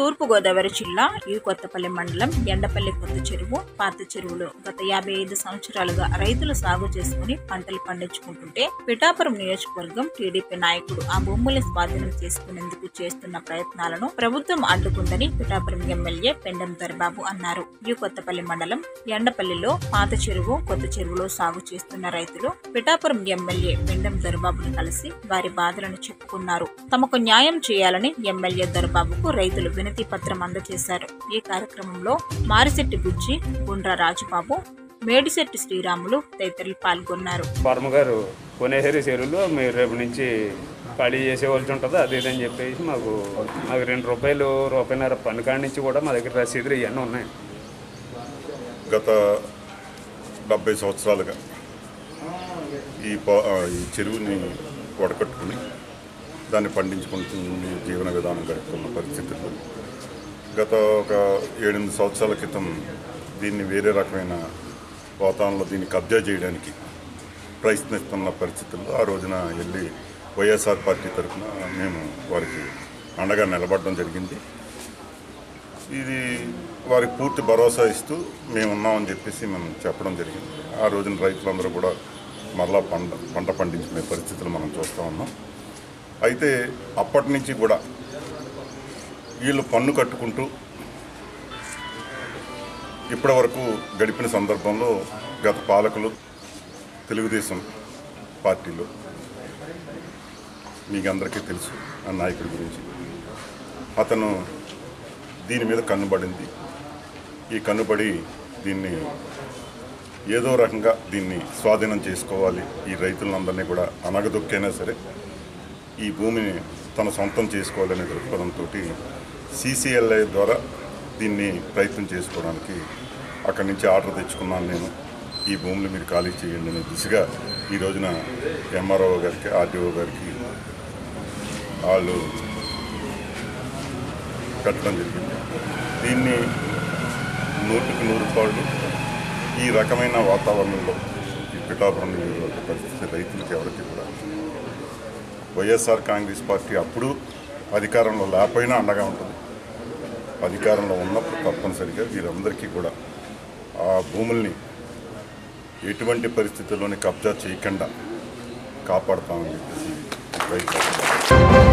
తూర్పుగోదావరి జిల్లా ఈ కొత్తపల్లి మండలం ఎండపల్లి కొత్త చెరువు పాత చెరువులో గత యాభై ఐదు సంవత్సరాలుగా రైతులు సాగు చేసుకుని పంటలు పండించుకుంటుంటే పిఠాపురం నియోజకవర్గం టీడీపీ నాయకుడు ఆ భూముల్ని స్వాధీనం చేసుకునేందుకు చేస్తున్న ప్రయత్నాలను ప్రభుత్వం అడ్డుకుందని పిఠాపురం ఎమ్మెల్యే పెండం దొరబాబు అన్నారు ఈ కొత్తపల్లి మండలం ఎండపల్లిలో పాత చెరువు కొత్త చెరువులో సాగు చేస్తున్న రైతులు పిఠాపురం ఎమ్మెల్యే పెండం దొరబాబును కలిసి వారి బాధలను చెప్పుకున్నారు తమకు న్యాయం చేయాలని ఎమ్మెల్యే దొరబాబుకు రైతులు వినతి పత్రం అందజేశారు ఈ కార్యక్రమంలో మారిశెట్టి బుజ్జి గుండ్ర రాజుబాబు మేడిశెట్టి శ్రీరాములు తదితరులు పాల్గొన్నారు వర్మ గారు కొనేసరి చెరువులో మీరు రేపు నుంచి ఖాళీ చేసేవలసి ఉంటుంది అది ఇదని చెప్పేసి మాకు మాకు రెండు రూపాయలు రూపాయన్నర పన్ను కాడి నుంచి కూడా మా దగ్గర రసీదులు ఇవన్నీ ఉన్నాయి గత డెబ్బై సంవత్సరాలుగా ఈ ప- ఆ, ఈ చెరువుని వడకట్టుకుని దాన్ని పండించుకుంటున్న జీవన విధానం గడుపుతున్న పరిస్థితుల్లో గత ఒక ఏడెనిమిది సంవత్సరాల క్రితం దీన్ని వేరే రకమైన వాతావరణంలో దీన్ని కబ్జా చేయడానికి ప్రయత్నిస్తున్న పరిస్థితుల్లో ఆ రోజున వెళ్ళి వైఎస్ఆర్ పార్టీ తరఫున మేము వారికి అండగా నిలబడడం జరిగింది ఇది వారికి పూర్తి భరోసా ఇస్తూ మేము ఉన్నామని చెప్పేసి మేము చెప్పడం జరిగింది ఆ రోజున రైతులందరూ కూడా మరలా పంట పంట పండించుకునే పరిస్థితులు మనం చూస్తూ ఉన్నాం అయితే అప్పటి నుంచి కూడా వీళ్ళు పన్ను కట్టుకుంటూ ఇప్పటి వరకు గడిపిన సందర్భంలో గత పాలకులు తెలుగుదేశం పార్టీలో మీకు అందరికీ తెలుసు ఆ నాయకుడి గురించి అతను దీని మీద కన్నుబడింది ఈ కన్నుబడి దీన్ని ఏదో రకంగా దీన్ని స్వాధీనం చేసుకోవాలి ఈ రైతులందరినీ కూడా అనగదొక్కైనా సరే ఈ భూమిని తన సొంతం చేసుకోవాలనే దృక్పథంతో సీసీఎల్ఐ ద్వారా దీన్ని ప్రయత్నం చేసుకోవడానికి అక్కడి నుంచి ఆర్డర్ తెచ్చుకున్నాను నేను ఈ భూములు మీరు ఖాళీ చేయండి అనే దిశగా ఈ రోజున ఎంఆర్ఓ గారికి ఆర్డీఓ గారికి వాళ్ళు కట్టడం జరిగింది దీన్ని నూటికి నూరు రూపాయలు ఈ రకమైన వాతావరణంలో ఈ పిఠాపురం నియోజకవర్గ పరిస్థితి రైతులకి ఎవరికి కూడా వైఎస్ఆర్ కాంగ్రెస్ పార్టీ అప్పుడు అధికారంలో లేకపోయినా అండగా ఉంటుంది అధికారంలో ఉన్నప్పుడు తప్పనిసరిగా వీరందరికీ కూడా ఆ భూముల్ని ఎటువంటి పరిస్థితుల్లోని కబ్జా చేయకుండా కాపాడుతామని చెప్పేసి రైతు